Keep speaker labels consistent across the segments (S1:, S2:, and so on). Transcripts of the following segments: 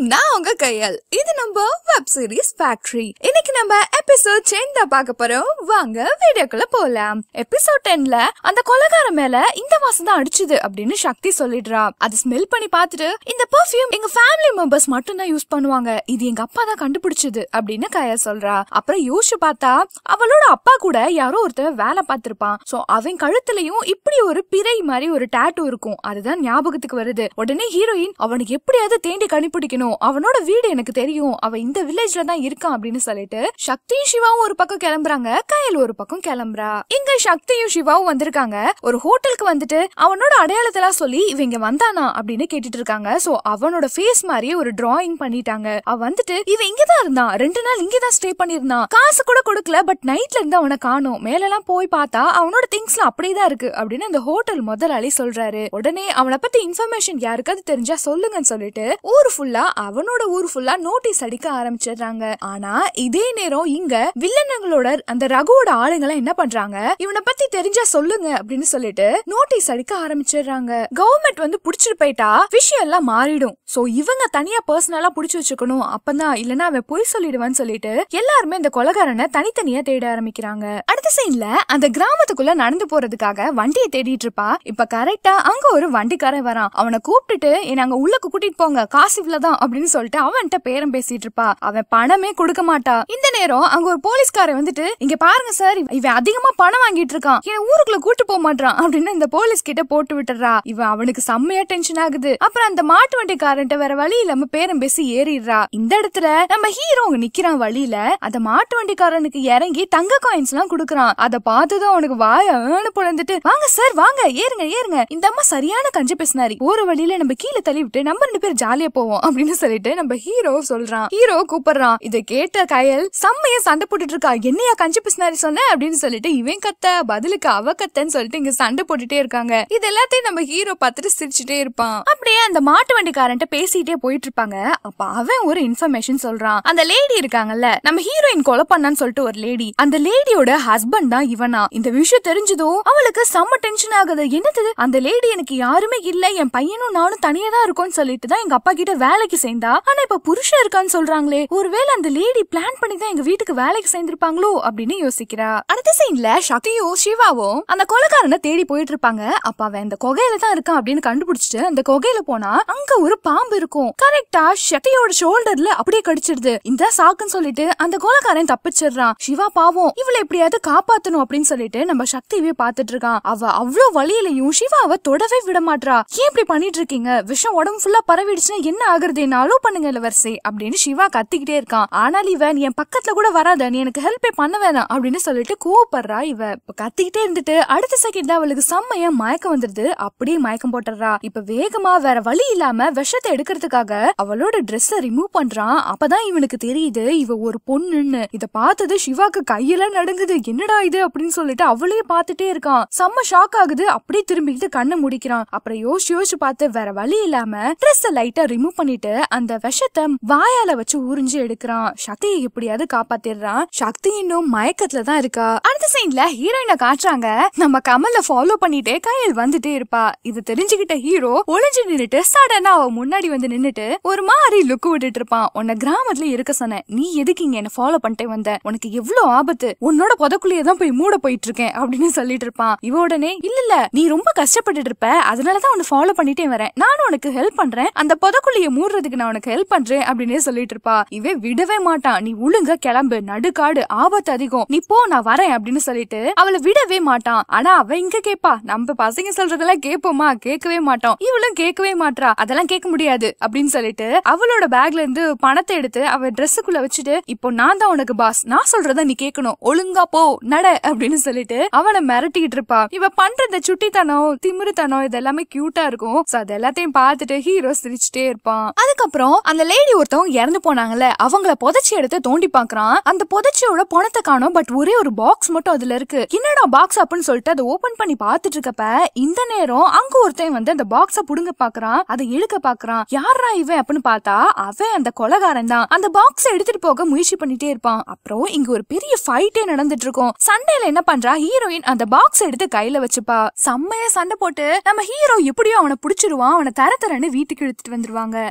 S1: நான் உங்க கையல் இது நம்ம வெப் சீரிஸ் ஃபேக்டரி இன்னைக்கு நம்ம எபிசோட் டென் தான் பார்க்க போறோம் வாங்க வீடியோக்குள்ள போலாம் எபிசோட் டென்ல அந்த கொலகார மேல இந்த வாசம் தான் அடிச்சுது அப்படின்னு சக்தி சொல்லிடுறா அது ஸ்மெல் பண்ணி பார்த்துட்டு இந்த பெர்ஃப்யூம் எங்க ஃபேமிலி மெம்பர்ஸ் மட்டும் தான் யூஸ் பண்ணுவாங்க இது எங்க அப்பா தான் கண்டுபிடிச்சது அப்படின்னு கையல் சொல்றா அப்புறம் யோசிச்சு பார்த்தா அவளோட அப்பா கூட யாரோ ஒருத்தர் வேலை பார்த்திருப்பான் சோ அவன் கழுத்துலயும் இப்படி ஒரு பிறை மாதிரி ஒரு டாட்டூ இருக்கும் அதுதான் ஞாபகத்துக்கு வருது உடனே ஹீரோயின் அவனுக்கு எப்படியாவது தேண்டி கண்டுபிடிக்கணும் அவனோட வீடு எனக்கு தெரியும் அவன் இந்த வில்லேஜ்ல தான் இருக்கான் அப்படின்னு சொல்லிட்டு சக்தியும் சிவாவும் ஒரு பக்கம் கிளம்புறாங்க கயல் ஒரு பக்கம் கிளம்புறா இங்க சக்தியும் சிவாவும் வந்திருக்காங்க ஒரு ஹோட்டலுக்கு வந்துட்டு அவனோட அடையாளத்தெல்லாம் சொல்லி இவங்க வந்தானா அப்படின்னு கேட்டுட்டு இருக்காங்க சோ அவனோட ஃபேஸ் மாதிரியே ஒரு டிராயிங் பண்ணிட்டாங்க அவ வந்துட்டு இவன் இங்கதான் இருந்தான் ரெண்டு நாள் இங்கதான் ஸ்டே பண்ணிருந்தான் காசு கூட கொடுக்கல பட் நைட்ல இருந்து அவனை காணும் மேலெல்லாம் போய் பார்த்தா அவனோட திங்ஸ்ல அப்படியே தான் இருக்கு அப்படின்னு அந்த ஹோட்டல் முதலாளி சொல்றாரு உடனே அவனை பத்தி இன்ஃபர்மேஷன் யாருக்காவது தெரிஞ்சா சொல்லுங்கன்னு சொல்லிட்டு ஊர் ஃபுல்லா அவனோட ஊர் ஃபுல்லா நோட்டீஸ் அடிக்க ஆரம்பிச்சிடுறாங்க ஆனா இதே நேரம் இங்க வில்லனுங்களோட அந்த ரகுவோட ஆளுங்கெல்லாம் என்ன பண்றாங்க இவனை பத்தி தெரிஞ்சா சொல்லுங்க அப்படின்னு சொல்லிட்டு நோட்டீஸ் அடிக்க ஆரம்பிச்சிடுறாங்க கவர்மெண்ட் வந்து புடிச்சிட்டு போயிட்டா விஷயம் எல்லாம் மாறிடும் சோ இவங்க தனியா பர்சனலா புடிச்சு வச்சுக்கணும் அப்பதான் இல்லனா அவன் பொய் சொல்லிடுவான்னு சொல்லிட்டு எல்லாருமே இந்த கொலகாரனை தனித்தனியா தேட ஆரம்பிக்கிறாங்க அடுத்த சைன்ல அந்த கிராமத்துக்குள்ள நடந்து போறதுக்காக வண்டியை தேடிட்டு இருப்பா இப்ப கரெக்டா அங்க ஒரு வண்டிக்காரன் வரான் அவனை கூப்பிட்டுட்டு என்ன அங்க உள்ளக்கு கூட்டிட்டு போங்க காசு இவ்வளவுதான் அப்படின்னு சொல்லிட்டு அவன்கிட்ட பேரம் பேசிட்டு இருப்பா அவன் பணமே கொடுக்க மாட்டா இந்த நேரம் அங்க ஒரு போலீஸ்காரன் வந்துட்டு இங்க பாருங்க சார் இவன் அதிகமா பணம் வாங்கிட்டு இருக்கான் என்ன ஊருக்குள்ள கூட்டு போக மாட்டான் அப்படின்னு இந்த போலீஸ் கிட்ட போட்டு விட்டுறா இவன் அவனுக்கு செம்மையா டென்ஷன் ஆகுது அப்புறம் அந்த மாட்டு வண்டிக்காரன்ட்ட வேற வழி இல்லாம பேரம் பேசி ஏறிடுறா இந்த இடத்துல நம்ம ஹீரோ அங்க நிக்கிறான் வழியில அந்த மாட்டு வண்டிக்காரனுக்கு இறங்கி தங்க காயின்ஸ் எல்லாம் குடுக்கறான் அத பார்த்ததும் அவனுக்கு வாய ஏன்னு பொழந்துட்டு வாங்க சார் வாங்க ஏறுங்க ஏறுங்க இந்த அம்மா சரியான கஞ்ச பேசினாரி போற வழியில நம்ம கீழே தள்ளி விட்டு நம்ம ரெண்டு பேரும் ஜாலியா போவோம் அப்படின்னு சொல்லிட்டு நம்ம ஹீரோ சொல்றான் ஹீரோ கூப்பிடுறான் இதை கேட்ட கயல் செம்மையா சண்டை போட்டுட்டு இருக்கா என்னையா கஞ்சி பிசினாரி சொன்ன அப்படின்னு சொல்லிட்டு இவன் கத்த பதிலுக்கு அவ கத்தன்னு சொல்லிட்டு இங்க சண்டை போட்டுட்டே இருக்காங்க இது எல்லாத்தையும் நம்ம ஹீரோ பார்த்துட்டு சிரிச்சுட்டே இருப்பான் அப்படியே அந்த மாட்டு வண்டிக்காரன்ட்ட பேசிட்டே போயிட்டு இருப்பாங்க அப்ப அவன் ஒரு இன்ஃபர்மேஷன் சொல்றான் அந்த லேடி இருக்காங்கல்ல நம்ம ஹீரோயின் கொலை பண்ணான்னு சொல்லிட்டு ஒரு லேடி அந்த லேடியோட ஹஸ்பண்ட் தான் இவனா இந்த விஷயம் தெரிஞ்சதும் அவளுக்கு செம்ம டென்ஷன் ஆகுது என்னது அந்த லேடி எனக்கு யாருமே இல்ல என் பையனும் நானும் தனியா தான் இருக்கோம்னு சொல்லிட்டு தான் எங்க அப்பா கிட்ட வேலைக்கு சேர்ந்தா ஆனா இப்ப புருஷன் இருக்கான்னு சொல்றாங்களே ஒருவேளை அந்த லேடி பிளான் பண்ணி தான் எங்க வீட்டுக்கு வேலைக்கு சேர்ந்திருப்பாங்களோ அப்படின்னு யோசிக்கிறா அடுத்த சைன்ல சக்தியும் சிவாவும் அந்த கொலைக்காரனை தேடி போயிட்டு இருப்பாங்க அப்ப அவன் அந்த கொகையில தான் இருக்கான் அப்படின்னு கண்டுபிடிச்சிட்டு அந்த கொகையில போனா அங்க ஒரு பாம்பு இருக்கும் கரெக்டா சக்தியோட ஷோல்டர்ல அப்படியே கடிச்சிடுது இந்த சாக்குன்னு சொல்லிட்டு அந்த கொலைக்காரன் தப்பிச்சிடுறான் சிவா பாவம் இவளை எப்படியாவது காப்பாத்தணும் அப்படின்னு சொல்லிட்டு நம்ம சக்தியவே பாத்துட்டு இருக்கான் அவ அவ்வளவு வழியிலையும் சிவாவை தொடவே விட மாட்றா ஏன் இப்படி பண்ணிட்டு இருக்கீங்க விஷம் உடம்பு ஃபுல்லா பரவிடுச்சுன்னா என்ன ஆகுறது என்ன அலோ பண்ணுங்க இளவரசி அப்படின்னு சிவா கத்திக்கிட்டே இருக்கான் ஆனால் இவன் என் பக்கத்துல கூட வராத நீ எனக்கு ஹெல்ப்பே பண்ண வேணாம் அப்படின்னு சொல்லிட்டு கோவப்படுறா இவ இப்ப கத்திக்கிட்டே இருந்துட்டு அடுத்த செகண்ட் அவளுக்கு செம்மையா மயக்கம் வந்துருது அப்படியே மயக்கம் போட்டுறா இப்ப வேகமா வேற வழி இல்லாம விஷத்தை எடுக்கிறதுக்காக அவளோட ட்ரெஸ்ஸ ரிமூவ் பண்றான் அப்பதான் இவனுக்கு தெரியுது இவ ஒரு பொண்ணுன்னு இத பார்த்தது சிவாக்கு கையெல்லாம் நடுங்குது என்னடா இது அப்படின்னு சொல்லிட்டு அவளையே பார்த்துட்டே இருக்கான் செம்ம ஷாக் ஆகுது அப்படியே திரும்பிக்கிட்டு கண்ணை முடிக்கிறான் அப்புறம் யோசிச்சு யோசிச்சு பார்த்து வேற வழி இல்லாம ட்ரெஸ் லைட்டா ரிமூவ் பண்ணிட்டு அந்த விஷத்தை வாயால வச்சு உறிஞ்சு எடுக்கிறான் சக்தியை எப்படியாவது காப்பாத்திடுறான் சக்தி இன்னும் மயக்கத்துல தான் இருக்கா அடுத்த சைன்ல ஹீரோயினை காட்டுறாங்க நம்ம கமல்ல ஃபாலோ பண்ணிட்டே கையில் வந்துட்டே இருப்பா இது தெரிஞ்சுக்கிட்ட ஹீரோ ஒளிஞ்சு நின்னுட்டு சடனா அவ முன்னாடி வந்து நின்னுட்டு ஒரு மாதிரி லுக்கு விட்டுட்டு இருப்பான் உன்னை கிராமத்துல இருக்க சொன்னேன் நீ எதுக்கு இங்க என்ன ஃபாலோ பண்ணிட்டே வந்த உனக்கு எவ்வளவு ஆபத்து உன்னோட புதக்குள்ளேயே தான் போய் மூட போயிட்டு இருக்கேன் அப்படின்னு சொல்லிட்டு இருப்பான் இவ உடனே இல்ல இல்ல நீ ரொம்ப கஷ்டப்பட்டுட்டு இருப்ப அதனாலதான் உன்னை ஃபாலோ பண்ணிட்டே வரேன் நானும் உனக்கு ஹெல்ப் பண்றேன் அந்த புதக்குள்ளைய மூடுறதுக்கு நான் உனக்கு ஹெல்ப் பண்றேன் அப்படின்னே சொல்லிட்டு இருப்பா இவன் விடவே மாட்டான் நீ ஒழுங்கா கிளம்பு நடுக்காடு ஆபத்து அதிகம் நீ போ நான் வரேன் அப்படின்னு சொல்லிட்டு அவளை விடவே மாட்டான் ஆனா அவ இங்க கேப்பா நம்ம பசங்க சொல்றதெல்லாம் கேப்போமா கேட்கவே மாட்டோம் இவளும் கேட்கவே மாட்றா அதெல்லாம் கேட்க முடியாது அப்படின்னு சொல்லிட்டு அவளோட பேக்ல இருந்து பணத்தை எடுத்து அவ ட்ரெஸ்ஸுக்குள்ள வச்சுட்டு இப்போ நான் தான் உனக்கு பாஸ் நான் சொல்றத நீ கேட்கணும் ஒழுங்கா போ நட அப்படின்னு சொல்லிட்டு அவனை மிரட்டிக்கிட்டு இருப்பா இவ பண்ற இந்த சுட்டித்தனம் திமிருத்தனம் இது எல்லாமே கியூட்டா இருக்கும் சோ அது எல்லாத்தையும் பார்த்துட்டு ஹீரோ சிரிச்சுட்டே இருப்பான் அதுக்கப்புறம் அந்த லேடி ஒருத்தவங்க இறந்து போனாங்கல்ல அவங்கள புதைச்சி எடுத்து தோண்டி பாக்குறான் அந்த புதைச்சியோட பணத்தை காணோம் பட் ஒரே ஒரு பாக்ஸ் மட்டும் அதுல இருக்கு என்னடா பாக்ஸ் அப்படின்னு சொல்லிட்டு அதை ஓபன் பண்ணி பார்த்துட்டு இருக்கப்ப இந்த நேரம் அங்க ஒருத்தன் வந்து அந்த பாக்ஸ புடுங்க பாக்குறான் அதை இழுக்க பாக்குறான் யாரா இவன் அப்படின்னு பார்த்தா அவன் அந்த கொலகாரன் தான் அந்த பாக்ஸ் எடுத்துட்டு போக முயற்சி பண்ணிட்டே இருப்பான் அப்புறம் இங்க ஒரு பெரிய ஃபைட்டே நடந்துட்டு இருக்கும் சண்டையில என்ன பண்றா ஹீரோயின் அந்த பாக்ஸ் எடுத்து கையில வச்சுப்பா செம்மையா சண்டை போட்டு நம்ம ஹீரோ எப்படியோ அவனை புடிச்சிருவான் அவனை தர தரன்னு வீட்டுக்கு இழுத்துட்டு வந்துருவாங்க வீட்டுக்கு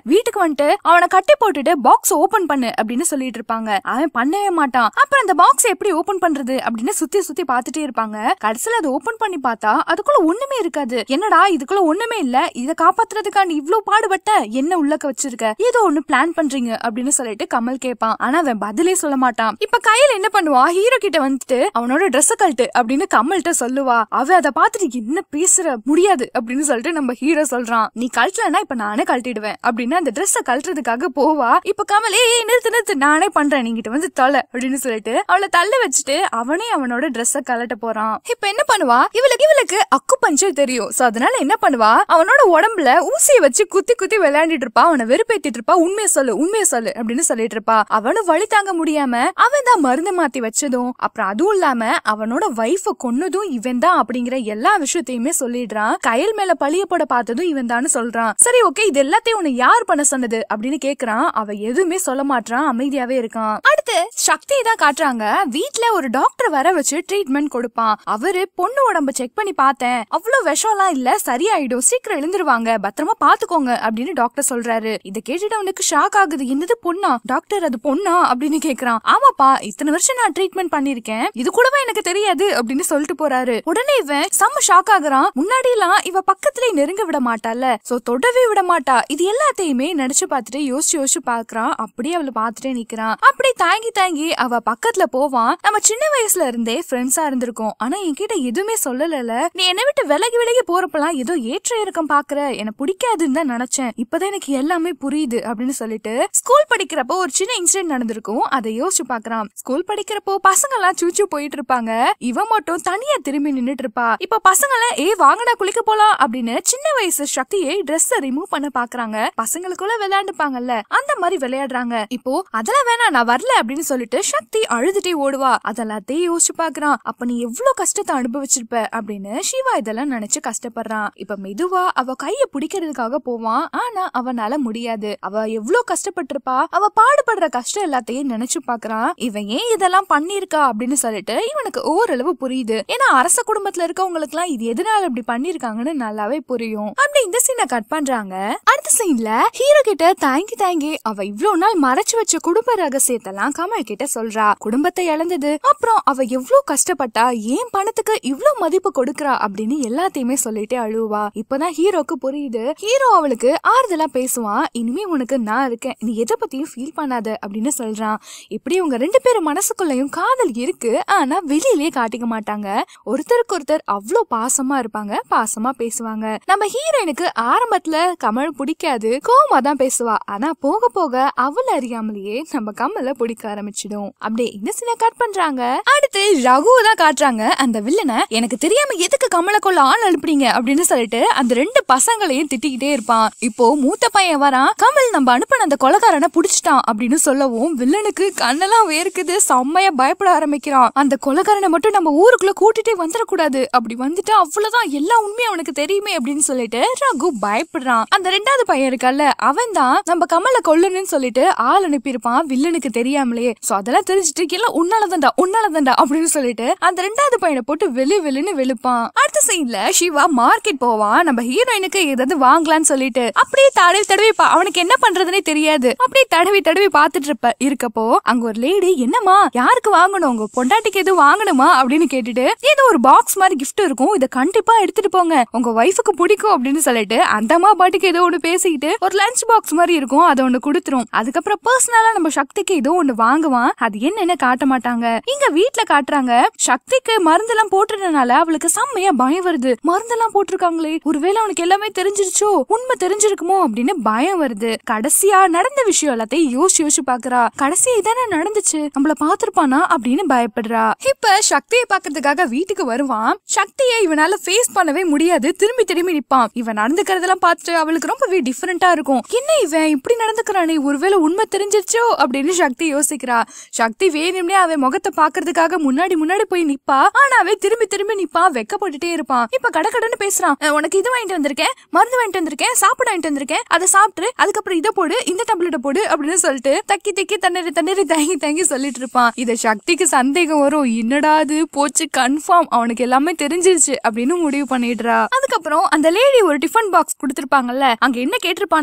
S1: வந்துட்டு அவனை கட்டி போட்டுட்டு பாக்ஸ் ஓபன் பண்ணு அப்படின்னு சொல்லிட்டு இருப்பாங்க அவன் பண்ணவே மாட்டான் அப்புறம் அந்த பாக்ஸ் எப்படி ஓபன் பண்றது அப்படின்னு சுத்தி சுத்தி பார்த்துட்டே இருப்பாங்க கடைசியில அதை ஓபன் பண்ணி பார்த்தா அதுக்குள்ள ஒண்ணுமே இருக்காது என்னடா இதுக்குள்ள ஒண்ணுமே இல்ல இத காப்பாத்துறதுக்கா நீ இவ்ளோ பாடுபட்ட என்ன உள்ளக்க வச்சிருக்க ஏதோ ஒண்ணு பிளான் பண்றீங்க அப்படின்னு சொல்லிட்டு கமல் கேட்பான் ஆனா அவன் பதிலே சொல்ல மாட்டான் இப்ப கையில என்ன பண்ணுவா ஹீரோ கிட்ட வந்துட்டு அவனோட ட்ரெஸ் கழட்டு அப்படின்னு கமல்கிட்ட சொல்லுவா அவ அதை பார்த்துட்டு என்ன பேசுற முடியாது அப்படின்னு சொல்லிட்டு நம்ம ஹீரோ சொல்றான் நீ கழட்டலன்னா இப்ப நானே கழட்டிடுவேன் அப்படின்னு அந்த ட்ரெஸ்ஸ கழட்டுறதுக்காக போவா இப்ப கமல் ஏய் நிறுத்து நிறுத்து நானே பண்றேன் நீங்கிட்ட வந்து தொலை அப்படின்னு சொல்லிட்டு அவளை தள்ள வச்சுட்டு அவனே அவனோட ட்ரெஸ்ஸ கழட்ட போறான் இப்ப என்ன பண்ணுவா இவளுக்கு இவளுக்கு அக்கு பஞ்சர் தெரியும் சோ அதனால என்ன பண்ணுவா அவனோட உடம்புல ஊசியை வச்சு குத்தி குத்தி விளையாடிட்டு இருப்பா அவனை வெறுப்பேத்திட்டு இருப்பா உண்மையை சொல்லு உண்மையை சொல்லு அப்படின்னு சொல்லிட்டு இருப்பா அவனும் வழி தாங்க முடியாம அவன் தான் மருந்து மாத்தி வச்சதும் அப்புறம் அதுவும் இல்லாம அவனோட வைஃப கொன்னதும் இவன் தான் அப்படிங்கிற எல்லா விஷயத்தையுமே சொல்லிடுறான் கயல் மேல பழிய போட பார்த்ததும் இவன் தான் சொல்றான் சரி ஓகே இது எல்லாத்தையும் உன்னை யார் பண்ண சொன்னது அப்படின்னு கேக்குறான் அவ எதுவுமே சொல்ல மாட்டான் அமைதியாவே இருக்கான் அடுத்து சக்தி தான் காட்டுறாங்க வீட்ல ஒரு டாக்டர் வர வச்சு ட்ரீட்மெண்ட் கொடுப்பான் அவரு பொண்ணு உடம்ப செக் பண்ணி பார்த்தேன் அவ்வளவு விஷம்லாம் இல்ல சரியாயிடும் சீக்கிரம் எழுந்துருவாங்க பத்திரமா பாத்துக்கோங்க அப்படின்னு டாக்டர் சொல்றாரு இத கேட்டுட்டு அவனுக்கு ஷாக் ஆகுது என்னது பொண்ணா டாக்டர் அது பொண்ணா அப்படின்னு கேக்குறான் ஆமாப்பா இத்தனை வருஷம் நான் ட்ரீட்மெண்ட் பண்ணிருக்கேன் இது கூடவா எனக்கு தெரியாது அப்படின்னு சொல்லிட்டு போறாரு உடனே இவன் செம்ம ஷாக் ஆகுறான் முன்னாடி எல்லாம் இவ பக்கத்துல நெருங்க விட மாட்டால சோ தொடவே விட மாட்டா இது எல்லாத்தையுமே நடிச்சு பார்த்துட்டு யோசிச்சு யோசிச்சு பாக்குறான் அப்படியே அவளை பார்த்துட்டே நிக்கிறான் அப்படி தாங்கி தாங்கி அவ பக்கத்துல போவான் நம்ம சின்ன வயசுல இருந்தே ஃப்ரெண்ட்ஸா இருந்திருக்கோம் ஆனா என்கிட்ட எதுவுமே சொல்லல நீ என்னை விட்டு விலகி விலகி போறப்பெல்லாம் ஏதோ ஏற்ற இறக்கம் பாக்குற எனக்கு பிடிக்காதுன்னு தான் நினைச்சேன் இப்பதான் எனக்கு எல்லாமே புரியுது அப்படின்னு சொல்லிட்டு ஸ்கூல் படிக்கிறப்போ ஒரு சின்ன இன்சிடென்ட் நடந்திருக்கும் அதை யோசிச்சு பாக்குறான் ஸ்கூல் படிக்கிறப்போ பசங்க எல்லாம் சூச்சு போயிட்டு இருப்பாங்க இவன் மட்டும் தனியா திரும்பி நின்னுட்டு இருப்பா இப்ப பசங்கள ஏ வாங்கடா குளிக்க போலாம் அப்படின்னு சின்ன வயசு சக்தியை ட்ரெஸ் ரிமூவ் பண்ண பாக்குறாங்க பசங்களுக்குள்ள விளையாண்டுப்பாங்கல்ல அந்த மாதிரி விளையாடுறாங்க இப்போ அதெல்லாம் வேணாம் நான் வரல அப்படின்னு சொல்லிட்டு சக்தி அழுதுட்டே ஓடுவா அதெல்லாத்தையும் யோசிச்சு பாக்குறான் அப்ப நீ எவ்வளவு கஷ்டத்தை அனுபவிச்சிருப்ப அப்படின்னு சிவா இதெல்லாம் நினைச்சு கஷ்டப்படுறான் இப்ப மெதுவா அவ கைய பிடிக்கிறதுக்காக போவான் ஆனா அவனால முடியாது அவ எவ்வளவு கஷ்டப்பட்டிருப்பா அவ பாடுபடுற கஷ்டம் எல்லாத்தையும் நினைச்சு பாக்குறான் இவன் ஏன் இதெல்லாம் பண்ணிருக்கா அப்படின்னு சொல்லிட்டு இவனுக்கு ஓரளவு புரியுது ஏன்னா அரச குடும்பத்துல இருக்கவங்களுக்கு எல்லாம் இது எதனால இப்படி பண்ணிருக்காங்கன்னு நல்லாவே புரியும் அப்படி இந்த சீனை கட் பண்றாங்க அடுத்த சீன்ல ஹீரோ கிட்ட தாங்கி தாங்கி அவ இவ்வளவு நாள் மறைச்சு வச்ச குடும்ப ரகசியத்தெல்லாம் கமல் கிட்ட சொல்றா குடும்பத்தை இழந்தது அப்புறம் அவ எவ்வளவு கஷ்டப்பட்டா ஏன் பணத்துக்கு இவ்வளவு மதிப்பு கொடுக்கறா அப்படின்னு எல்லாத்தையுமே சொல்லிட்டே அழுவா இப்பதான் ஹீரோக்கு புரியுது ஹீரோ அவளுக்கு ஆறுதலா பேசுவான் இனிமே உனக்கு நான் இருக்கேன் நீ எதை பத்தியும் ஃபீல் பண்ணாத அப்படின்னு சொல்றான் இப்படி உங்க ரெண்டு பேரும் மனசுக்குள்ளயும் காதல் இருக்கு ஆனா வெளியிலேயே காட்டிக்க மாட்டாங்க ஒருத்தருக்கு ஒருத்தர் அவ்வளோ பாசமா இருப்பாங்க பாசமா பேசுவாங்க நம்ம ஹீரோயினுக்கு ஆரம்பத்துல கமல் பிடிக்காது கோமா தான் பேசுவா ஆனா போக போக அவள அறியாமலேயே நம்ம கமல பிடிக்க ஆரம்பிச்சிடும் அப்படியே இந்த சீனை கட் பண்றாங்க அடுத்து ரகு தான் காட்டுறாங்க அந்த வில்லனை எனக்கு தெரியாம எதுக்கு கமலை கொள்ள ஆள் அனுப்புறீங்க அப்படின்னு சொல்லிட்டு அந்த ரெண்டு பசங்களையும் திட்டிக்கிட்டே இருப்பான் இப்போ மூத்த பையன் வரான் கமல் நம்ம அனுப்பின அந்த கொலகாரனை புடிச்சிட்டான் அப்படின்னு சொல்லவும் வில்லனுக்கு கண்ணெல்லாம் வேர்க்குது செம்மையா பயப்பட ஆரம்பிக்கிறான் அந்த கொலகாரனை மட்டும் நம்ம ஊருக்குள்ள கூட்டிட்டே வந்துடக்கூடாது அப்படி வந்துட்டு அவ்வளவுதான் எல்லா உண்மையும் அவனுக்கு தெரியுமே அப்படின்னு சொல்லிட்டு ரகு பயப்படுறான் அந்த ரெண்டாவது பையன் இருக்கல்ல அவன் தான் நம்ம கமலை கொல்லணும்னு சொல்லிட்டு ஆள் அனுப்பியிருப்பான் வில்லனுக்கு தெரியாமலே சோ அதெல்லாம் தெரிஞ்சுட்டு எல்லாம் உன்னாலதான்டா உன்னாலதான்டா அப்படின்னு சொல்லிட்டு அந்த ரெண்டாவது பையனை போட்டு வெளி வெளின்னு வெளுப்பான் அடுத்த சீன்ல சிவா மார்க்கெட் போவான் நம்ம ஹீரோயினுக்கு ஏதாவது வாங்கலாம்னு சொல்லிட்டு அப்படியே தடவி தடவி பா- அவனுக்கு என்ன பண்றதுனே தெரியாது அப்படியே தடவி தடவி பாத்துட்டு இருப்ப இருக்கப்போ அங்க ஒரு லேடி என்னம்மா யாருக்கு வாங்கணும் உங்க பொண்டாட்டிக்கு எதுவும் வாங்கணுமா அப்படின்னு கேட்டுட்டு ஏதோ ஒரு பாக்ஸ் மாதிரி gift இருக்கும் இதை கண்டிப்பா எடுத்துட்டு போங்க உங்க ஒய்ஃபுக்கு பிடிக்கும் அப்படின்னு சொல்லிட்டு அந்த அம்மா பாட்டுக்கு ஏதோ ஒண்ணு பேசிக்கிட்டு ஒரு லஞ்ச் பாக்ஸ் மாதிரி இருக்கும் அதை ஒண்ணு கொடுத்துரும் அதுக்கப்புறம் பர்சனலா நம்ம சக்திக்கு ஏதோ ஒண்ணு வாங்குவான் அது என்னன்னு காட்ட மாட்டாங்க இங்க வீட்ல காட்டுறாங்க சக்திக்கு மருந்தெல்லாம் போட்டுறதுனால அவளுக்கு செம்மையா பயம் வருது மருந்தெல்லாம் போட்டிருக்காங்களே ஒருவேளை அவனுக்கு எல்லாமே தெரிஞ்சிருச்சோ உண்மை தெரிஞ்சிருக்குமோ அப்படின்னு பயம் வருது கடைசியா நடந்த விஷயம் எல்லாத்தையும் யோசிச்சு யோசிச்சு பாக்குறா கடைசியா இதானே நடந்துச்சு நம்மள பாத்திருப்பானா அப்படின்னு பயப்படுறா இப்ப சக்தியை பாக்குறதுக்காக வீட்டுக்கு வருவான் சக்தியை இவனால ஃபேஸ் பண்ணவே முடியாது திரும்பி திரும்பி நிப்பான் இவன் நடந்துக்கிறதெல்லாம் பார்த்துட்டு அவளுக்கு ரொம்பவே டிஃபரெண்டா இருக்கும் என்ன இவன் இப்படி நடந்துக்கிறானே ஒருவேளை உண்மை தெரிஞ்சிருச்சோ அப்படின்னு சக்தி யோசிக்கிறா சக்தி வேணும்னே அவன் முகத்தை பாக்குறதுக்காக முன்னாடி முன்னாடி போய் நிப்பா ஆனா அவன் திரும்பி திரும்பி நிப்பான் வெக்கப்பட்டுட்டே இருப்பான் இப்ப கடகடன்னு பேசுறான் "அஹ், உனக்கு இது வாங்கிட்டு வந்திருக்கேன் மருந்து வாங்கிட்டு வந்திருக்கேன் சாப்பிட வாங்கிட்டு வந்திருக்கேன் அதை சாப்பிட்டு அதுக்கப்புறம் இதை போடு இந்த டேப்லெட்டை போடு அப்படின்னு சொல்லிட்டு தக்கி தக்கி தண்ணீர் தண்ணீர் தங்கி தங்கி சொல்லிட்டு இருப்பான் இத சக்திக்கு சந்தேகம் வரும் என்னடா அது போச்சு கன்ஃபார்ம் அவனுக்கு எல்லாமே தெரிஞ்சிருச்சு அப்படின்னு முடிவு பண்ணிடுறா அதுக்கப்புறம் அந்த லேடி ஒரு டிஃபன் பாக்ஸ் கொடுத்திருப்பாங்கல்ல அங்க என்ன கேட்டிருப்பானா ஒரு பொண்ணு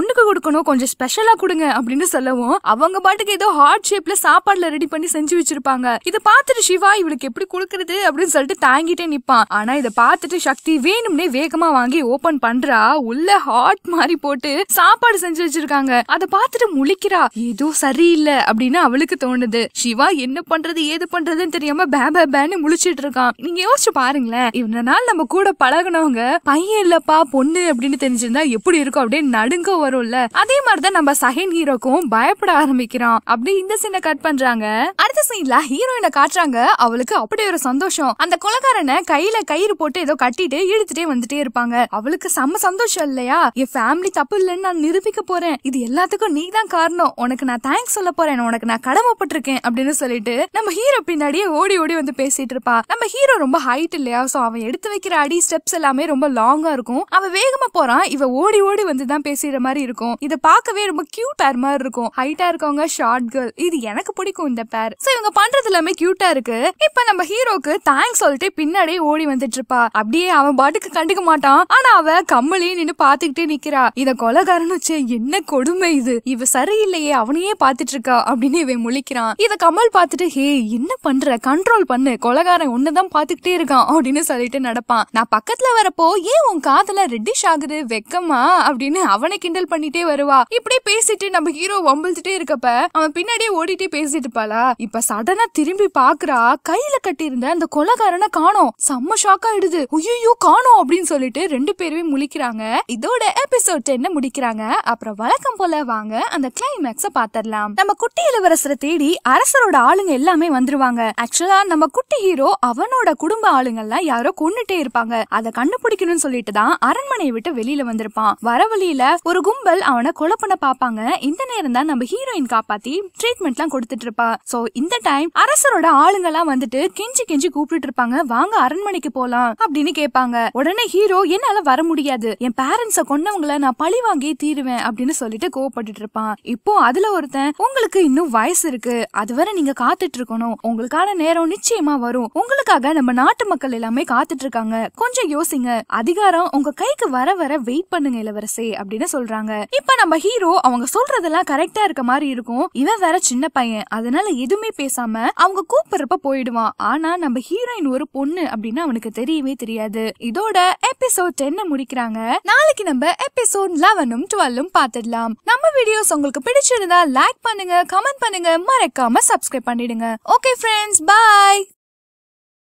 S1: பொண்ணுக்கு கொடுக்கணும் கொஞ்சம் ஸ்பெஷலா கொடுங்க அப்படின்னு சொல்லவும் அவங்க பாட்டுக்கு ஏதோ ஹார்ட் ஷேப்ல சாப்பாடுல ரெடி பண்ணி செஞ்சு வச்சிருப்பாங்க இதை பார்த்துட்டு சிவா இவளுக்கு எப்படி கொடுக்கறது அப்படின்னு சொல்லிட்டு தாங்கிட்டே நிப்பான் ஆனா இதை பார்த்துட்டு சக்தி வேணும்னே வேகமா வாங்கி ஓபன் பண்றா உள்ள ஹாட் மாதிரி போட்டு சாப்பாடு செஞ்சு வச்சிருக்காங்க அதை பார்த்துட்டு முழிக்கிறா ஏதோ சரியில்லை அப்படின்னு அவளுக்கு தோணுது சிவா என்ன பண்றது ஏது பண்றதுன்னு தெரியாம பே பே பேன்னு முழிச்சிட்டு இருக்கான் நீங்க யோசிச்சு பாருங்களேன் இவ்வளவு நாள் நம்ம கூட பழகுனவங்க பையன் இல்லப்பா பொண்ணு அப்படின்னு தெரிஞ்சிருந்தா எப்படி இருக்கும் அப்படியே நடுங்க வரும்ல அதே மாதிரிதான் நம்ம செகண்ட் ஹீரோக்கும் பயப்பட ஆரம்பிக்கிறான் அப்படி இந்த சீனை கட் பண்றாங்க அடுத்த சீன்ல ஹீரோயினை காட்டுறாங்க அவளுக்கு அப்படி ஒரு சந்தோஷம் அந்த கொலகாரனை கையில கயிறு போட்டு ஏதோ கட்டிட்டு இழுத்துட்டே வந்துட்டே இருப்பாங்க அவளுக்கு செம்ம சந்தோஷம் இல்லையா என் ஃபேமிலி தப்பு இல்லைன்னு நான் நிரூபிக்க போறேன் இது எல்லாத்துக்கும் நீ தான் காரணம் உனக்கு நான் தேங்க்ஸ் சொல்ல போறேன் உனக்கு நான் கடமைப்பட்டிருக்கேன் அப்படின்னு சொல்லிட்டு நம்ம ஹீரோ பின்னாடியே ஓடி ஓடி வந்து பேசிட்டு இருப்பா நம்ம ஹீரோ ரொம்ப ஹைட் இல்லையா சோ அவன் எடுத்து வைக்கிற அடி ஸ்டெப்ஸ் எல்லாமே ரொம்ப லாங்கா இருக்கும் அவன் வேகமா போறான் இவ ஓடி ஓடி வந்து தான் பேசுற மாதிரி இருக்கும் இத பார்க்கவே ரொம்ப கியூட் பேர் மாதிரி இருக்கும் ஹைட்டா இருக்கவங்க ஷார்ட் கேர்ள் இது எனக்கு பிடிக்கும் இந்த பேர் சோ இவங்க பண்றது எல்லாமே கியூட்டா இருக்கு இப்ப நம்ம ஹீரோக்கு தேங்க்ஸ் சொல்லிட்டு பின்னாடியே ஓடி வந்துட்டு இருப்பா அப்படியே அவன் பாட்டுக்கு கண்டுக்க மாட்டான் ஆனா அவ கம்மலே நின்னு பாத்துக்கிட்டே நிக்கிறா இத கொலகாரன் வச்சு என்ன கொடுமை இது இவ சரியில்லையே அவனையே பாத்துட்டு இருக்கா அப்படின்னு இவன் முழிக்கிறான் இத கமல் பார்த்துட்டு ஹே என்ன பண்ற கண்ட்ரோல் பண்ணு கொலகாரன் ஒண்ணுதான் பாத்துக்கிட்டே இருக்கான் அப்படின்னு சொல்லிட்டு நடப்பான் நான் பக்கத்துல வரப்போ ஏன் உன் காதுல ரெட்டிஷ் ஆகுது வெக்கமா அப்படின்னு அவனை கிண்டல் பண்ணிட்டே வருவா இப்படியே பேசிட்டு நம்ம ஹீரோ வம்பிழுத்துட்டே இருக்கப்ப அவன் பின்னாடியே ஓடிட்டே பேசிட்டு இருப்பாளா இப்ப சடனா திரும்பி பாக்குறா கையில கட்டியிருந்த அந்த கொலகாரனை காணோம் செம்ம ஷாக் ஆயிடுது ஐயோ காணோம் அப்படின்னு சொல்லிட்டு ரெண்டு பேருமே முழிக்கிறாங்க இதோட எபிசோட் டென்ன முடிக்கிறாங்க அப்புறம் வழக்கம் போல வாங்க அந்த கிளைமேக்ஸ பாத்திரலாம் நம்ம குட்டி இளவரசரை தேடி அரசரோட ஆளுங்க எல்லாமே வந்துருவாங்க ஆக்சுவலா நம்ம குட்டி ஹீரோ அவனோட குடும்ப ஆளுங்கெல்லாம் யாரோ கொன்னுட்டே இருப்பாங்க அதை கண்டுபிடிக்கணும்னு சொல்லிட்டு தான் அரண்மனையை விட்டு வெளியில வந்திருப்பான் வர வழியில ஒரு கும்பல் அவனை கொலை பண்ண பாப்பாங்க இந்த நேரம் தான் நம்ம ஹீரோயின் காப்பாத்தி ட்ரீட்மெண்ட் எல்லாம் கொடுத்துட்டு இருப்பா சோ இந்த டைம் அரசரோட ஆளுங்க எல்லாம் வந்துட்டு கெஞ்சி கெஞ்சி கூப்பிட்டு இருப்பாங்க வாங்க அரண்மனைக்கு போலாம் அப்படின்னு கேட்பாங்க உடனே ஹீரோ என்னால வர முடியாது என் பேரண்ட்ஸ கொன்னவங்கள நான் பழி வாங்கி தீருவேன் அப்படின்னு சொல்லிட்டு கோவப்பட்டுட்டு இருப்பான் இப்போ அதுல ஒருத்தன் உங்களுக்கு இன்னும் வயசு இருக்கு அதுவரை நீங்க காத்துட்டு இருக்கணும் உங்களுக்கான நேரம் நிச்சயமா வரும் உங்களுக்காக நம்ம நாட்டு மக்கள் எல்லாமே காத்துட்டு இருக்காங்க கொஞ்சம் யோசிங்க அதிகாரம் உங்க கைக்கு வர வர வெயிட் பண்ணுங்க இளவரசே அப்படின்னு சொல்றாங்க இப்ப நம்ம ஹீரோ அவங்க சொல்றதெல்லாம் கரெக்டா இருக்க மாதிரி இருக்கும் இவன் வேற சின்ன பையன் அதனால எதுவுமே பேசாம அவங்க கூப்பிடுறப்ப போயிடுவான் ஆனா நம்ம ஹீரோயின் ஒரு பொண்ணு அப்படின்னு அவனுக்கு தெரியவே தெரியாது இதோட எபிசோட் டென்ன முடிக்கிறாங்க நாளைக்கு நம்ம எபிசோட் லெவனும் டுவெல்லும் பார்த்துடலாம் நம்ம வீடியோஸ் உங்களுக்கு பிடிச்சிருந்தா லைக் பண்ணுங்க கமெண்ட் பண்ணுங்க மறக்காம சப்ஸ்கிரைப் பண்ணிடுங்க ஓகே ஃப்ரெண்ட்ஸ் பாய்